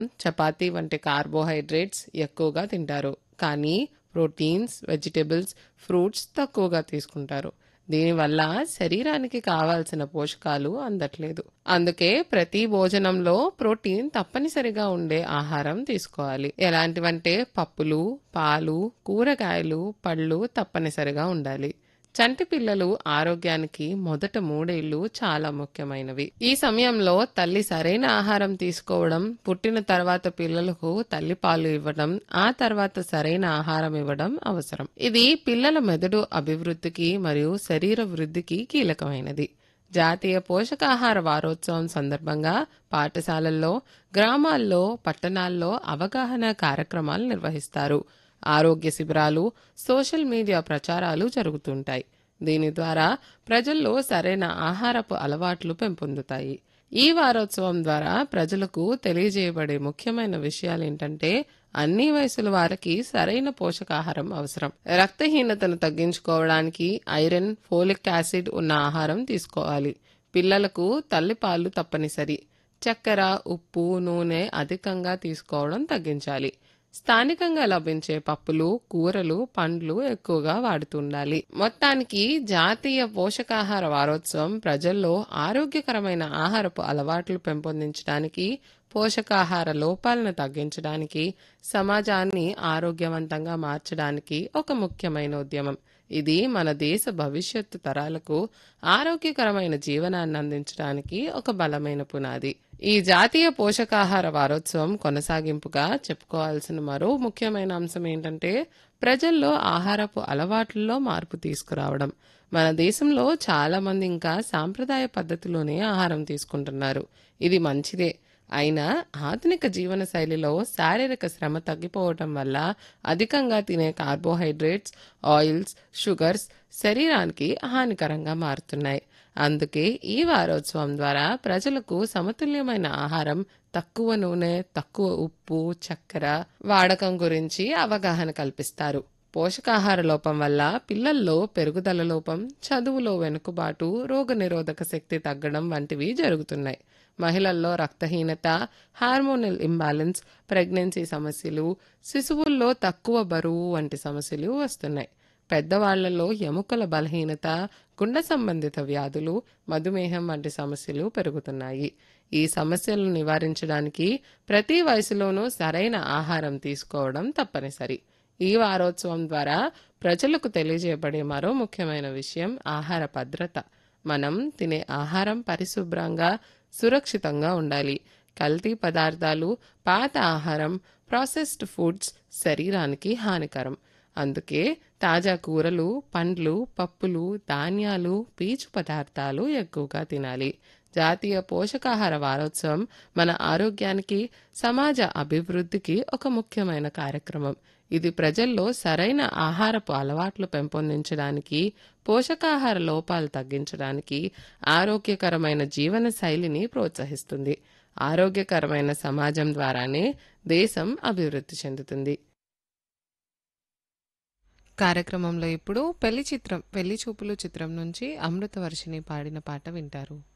చపాతీ వంటి కార్బోహైడ్రేట్స్ ఎక్కువగా తింటారు కానీ ప్రోటీన్స్ వెజిటబుల్స్ ఫ్రూట్స్ తక్కువగా తీసుకుంటారు దీనివల్ల శరీరానికి కావాల్సిన పోషకాలు అందట్లేదు అందుకే ప్రతి భోజనంలో ప్రోటీన్ తప్పనిసరిగా ఉండే ఆహారం తీసుకోవాలి ఎలాంటివంటే పప్పులు పాలు కూరగాయలు పళ్ళు తప్పనిసరిగా ఉండాలి చంటి పిల్లలు ఆరోగ్యానికి మొదట మూడేళ్లు చాలా ముఖ్యమైనవి ఈ సమయంలో తల్లి సరైన ఆహారం తీసుకోవడం పుట్టిన తర్వాత పిల్లలకు తల్లి పాలు ఇవ్వడం ఆ తర్వాత సరైన ఆహారం ఇవ్వడం అవసరం ఇది పిల్లల మెదడు అభివృద్ధికి మరియు శరీర వృద్ధికి కీలకమైనది జాతీయ పోషకాహార వారోత్సవం సందర్భంగా పాఠశాలల్లో గ్రామాల్లో పట్టణాల్లో అవగాహన కార్యక్రమాలు నిర్వహిస్తారు ఆరోగ్య శిబిరాలు సోషల్ మీడియా ప్రచారాలు జరుగుతుంటాయి దీని ద్వారా ప్రజల్లో సరైన ఆహారపు అలవాట్లు పెంపొందుతాయి ఈ వారోత్సవం ద్వారా ప్రజలకు తెలియజేయబడే ముఖ్యమైన విషయాలు ఏంటంటే అన్ని వయసుల వారికి సరైన పోషకాహారం అవసరం రక్తహీనతను తగ్గించుకోవడానికి ఐరన్ ఫోలిక్ యాసిడ్ ఉన్న ఆహారం తీసుకోవాలి పిల్లలకు తల్లిపాలు తప్పనిసరి చక్కెర ఉప్పు నూనె అధికంగా తీసుకోవడం తగ్గించాలి స్థానికంగా లభించే పప్పులు కూరలు పండ్లు ఎక్కువగా వాడుతుండాలి మొత్తానికి జాతీయ పోషకాహార వారోత్సవం ప్రజల్లో ఆరోగ్యకరమైన ఆహారపు అలవాట్లు పెంపొందించడానికి పోషకాహార లోపాలను తగ్గించడానికి సమాజాన్ని ఆరోగ్యవంతంగా మార్చడానికి ఒక ముఖ్యమైన ఉద్యమం ఇది మన దేశ భవిష్యత్తు తరాలకు ఆరోగ్యకరమైన జీవనాన్ని అందించడానికి ఒక బలమైన పునాది ఈ జాతీయ పోషకాహార వారోత్సవం కొనసాగింపుగా చెప్పుకోవాల్సిన మరో ముఖ్యమైన అంశం ఏంటంటే ప్రజల్లో ఆహారపు అలవాట్లలో మార్పు తీసుకురావడం మన దేశంలో చాలా మంది ఇంకా సాంప్రదాయ పద్ధతిలోనే ఆహారం తీసుకుంటున్నారు ఇది మంచిదే అయినా ఆధునిక జీవన శైలిలో శారీరక శ్రమ తగ్గిపోవటం వల్ల అధికంగా తినే కార్బోహైడ్రేట్స్ ఆయిల్స్ షుగర్స్ శరీరానికి హానికరంగా మారుతున్నాయి అందుకే ఈ వారోత్సవం ద్వారా ప్రజలకు సమతుల్యమైన ఆహారం తక్కువ నూనె తక్కువ ఉప్పు చక్కెర వాడకం గురించి అవగాహన కల్పిస్తారు పోషకాహార లోపం వల్ల పిల్లల్లో పెరుగుదల లోపం చదువులో వెనుకబాటు రోగనిరోధక శక్తి తగ్గడం వంటివి జరుగుతున్నాయి మహిళల్లో రక్తహీనత హార్మోనల్ ఇంబ్యాలెన్స్ ప్రెగ్నెన్సీ సమస్యలు శిశువుల్లో తక్కువ బరువు వంటి సమస్యలు వస్తున్నాయి పెద్దవాళ్లలో ఎముకల బలహీనత గుండె సంబంధిత వ్యాధులు మధుమేహం వంటి సమస్యలు పెరుగుతున్నాయి ఈ సమస్యలను నివారించడానికి ప్రతి వయసులోనూ సరైన ఆహారం తీసుకోవడం తప్పనిసరి ఈ వారోత్సవం ద్వారా ప్రజలకు తెలియజేయబడే మరో ముఖ్యమైన విషయం ఆహార భద్రత మనం తినే ఆహారం పరిశుభ్రంగా సురక్షితంగా ఉండాలి కల్తీ పదార్థాలు పాత ఆహారం ప్రాసెస్డ్ ఫుడ్స్ శరీరానికి హానికరం అందుకే తాజా కూరలు పండ్లు పప్పులు ధాన్యాలు పీచు పదార్థాలు ఎక్కువగా తినాలి జాతీయ పోషకాహార వారోత్సవం మన ఆరోగ్యానికి సమాజ అభివృద్ధికి ఒక ముఖ్యమైన కార్యక్రమం ఇది ప్రజల్లో సరైన ఆహారపు అలవాట్లు పెంపొందించడానికి పోషకాహార లోపాలు తగ్గించడానికి ఆరోగ్యకరమైన జీవన శైలిని ప్రోత్సహిస్తుంది ఆరోగ్యకరమైన సమాజం ద్వారానే దేశం అభివృద్ధి చెందుతుంది కార్యక్రమంలో ఇప్పుడు పెళ్లి చిత్రం పెళ్లి చూపులు చిత్రం నుంచి అమృతవర్షిని పాడిన పాట వింటారు